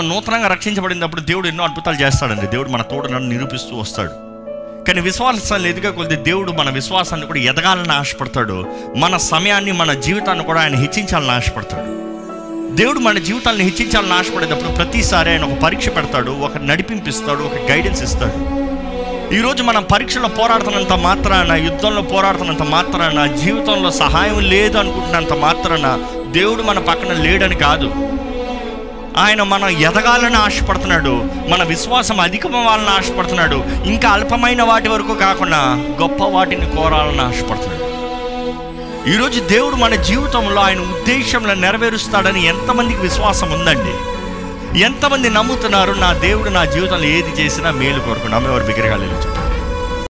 ఆత్మ నూతనంగా రక్షించబడినప్పుడు దేవుడు ఎన్నో అద్భుతాలు చేస్తాడండి దేవుడు మన తోడు నన్ను నిరూపిస్తూ వస్తాడు కానీ విశ్వాసాన్ని ఎదుగా కొలితే దేవుడు మన విశ్వాసాన్ని కూడా ఎదగాలని ఆశపడతాడు మన సమయాన్ని మన జీవితాన్ని కూడా ఆయన హెచ్చించాలని ఆశపడతాడు దేవుడు మన జీవితాలను హెచ్చించాలని ఆశపడేటప్పుడు ప్రతిసారి ఆయన ఒక పరీక్ష పెడతాడు ఒక నడిపింపిస్తాడు ఒక గైడెన్స్ ఇస్తాడు ఈరోజు మనం పరీక్షలో పోరాడుతున్నంత మాత్రాన యుద్ధంలో పోరాడుతున్నంత మాత్రాన జీవితంలో సహాయం లేదు అనుకుంటున్నంత మాత్రాన దేవుడు మన పక్కన లేడని కాదు ఆయన మనం ఎదగాలని ఆశపడుతున్నాడు మన విశ్వాసం అధికమవ్వాలని ఆశపడుతున్నాడు ఇంకా అల్పమైన వాటి వరకు కాకుండా గొప్ప వాటిని కోరాలని ఆశపడుతున్నాడు ఈరోజు దేవుడు మన జీవితంలో ఆయన ఉద్దేశంలో నెరవేరుస్తాడని ఎంతమందికి విశ్వాసం ఉందండి ఎంతమంది నమ్ముతున్నారు నా దేవుడు నా జీవితంలో ఏది చేసినా మేలు కోరుకున్నా ఎవరు విగ్రహాలు చెప్పండి